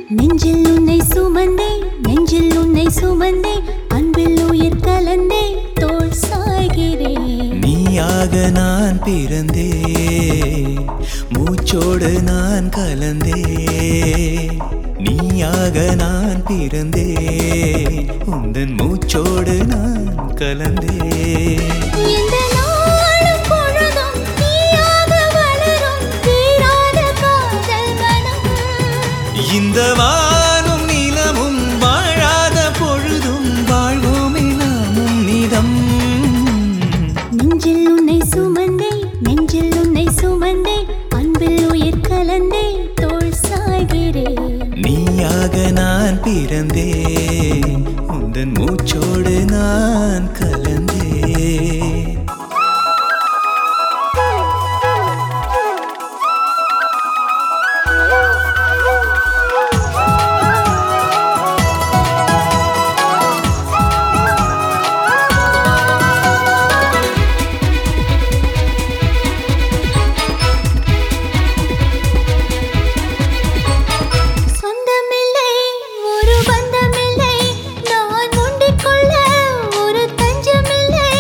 நெஞ்சில் உன்னை சுமந்தே நெஞ்சில் உன்னை சுமந்தே அன்பில் உயிர் கலந்தே தோள் சாய்கிறேன் நீயாக நான் பிறந்தே மூச்சோடு நான் கலந்தே நீயாக நான் பிறந்தே உந்தன் மூச்சோடு நான் கலந்தே இந்த நாளும் பொழுதும் நீயாக வளரும் தீராத காதல் மனம் இந்த வானும் நிலமும் வாழாத பொழுதும் வாழ்வோமே நாமும் நிதம் நெஞ்சில் உன்னை சுமந்தே நெஞ்சில் உன்னை சுமந்தே அன்பில் உயிர் கலந்தே தோள் சாய்கிறேன் நீயாக நான் பிறந்தே உந்தன் மூச்சோடு நான் கலந்தே சொந்தமில்லை ஒரு பந்தமில்லை நான் முண்டிக் கொள்ள ஒரு தஞ்சமில்லை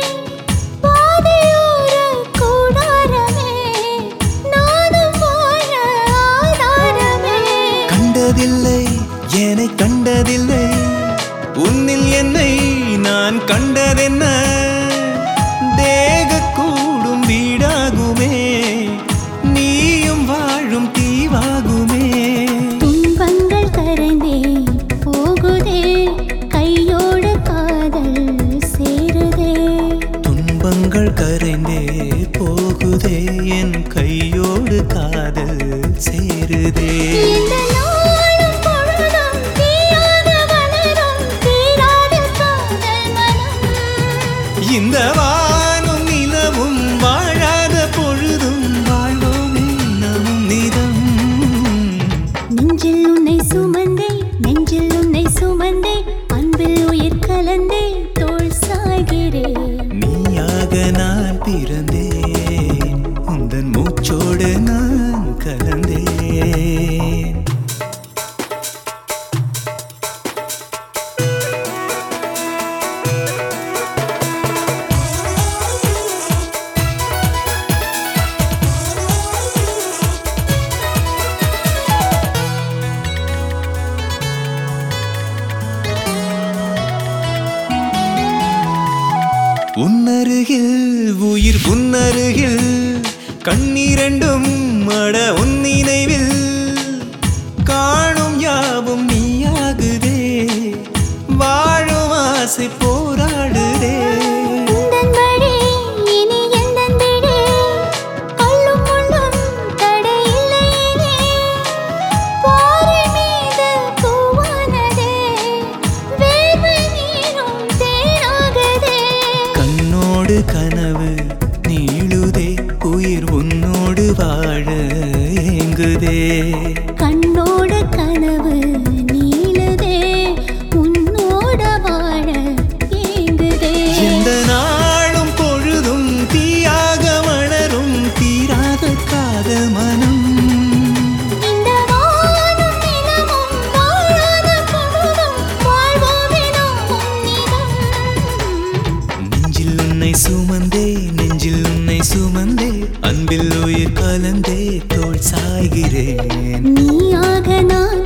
பாதையோர கூடாரமே நானும் வாழ ஆதாரமே கண்டதில்லை என்னை கண்டதில்லை உன்னில் என்னை நான் கண்டதென்ன தேக கூடும் வீடாகுமே நீயும் வாழும் தீவாகுமே துன்பங்கள் கரைந்தே போகுதே கையோடு காதல் சேருதே துன்பங்கள் கரைந்தே போகுதே என் கையோடு காதல் சேருதே இந்த நாளும் பொழுதும் தீயாக வளரும் தீராத காதல் மனம் இந்த வானும் நிலவும் வாழாத பொழுதும் வாழ்வோமே நம் நிதம் நெஞ்சில் உன்னை சுமந்தே நெஞ்சில் உன்னை சுமந்தே அன்பில் உயிர் கலந்தே தோள் சாய்கிறேன் நீயாக நான் பிறந்தேன் உந்தன் மூச்சோடு நான் கலந்தேன் உன்னருகில் உயிர் உன்னருகில் கண்ணீரண்டும் மட உன் நினைவில் காணும் யாவும் நீயாகுதே வாழும் ஆசை போராடுதே உந்தன் வழி இனி எந்தன் விடு கல்லும் முள்ளும் தடையில்லையே பாறை மீது பூவானதே வேர்வை நீரும் தேனாகதே கண்ணோடு கனவு நீளுதே உயிர் உன்னோடு வாழ ஏங்குதே கண்ணோடு கனவு நீளுதே உன்னோட வாழ ஏங்குதே எந்த நாளும் பொழுதும் தீயாக வளரும் தீராத காதல் மனம் இந்த வானும் நிலமும் வாழாத பொழுதும் வாழ்வோமே நாம் உன்னிடம். நெஞ்சில் உன்னை சுமந்தே நெஞ்சில் உன்னை சுமந்தே அன்பில் உயிர் கலந்தே தோள் சாய்கிறேன் நீயாக நான்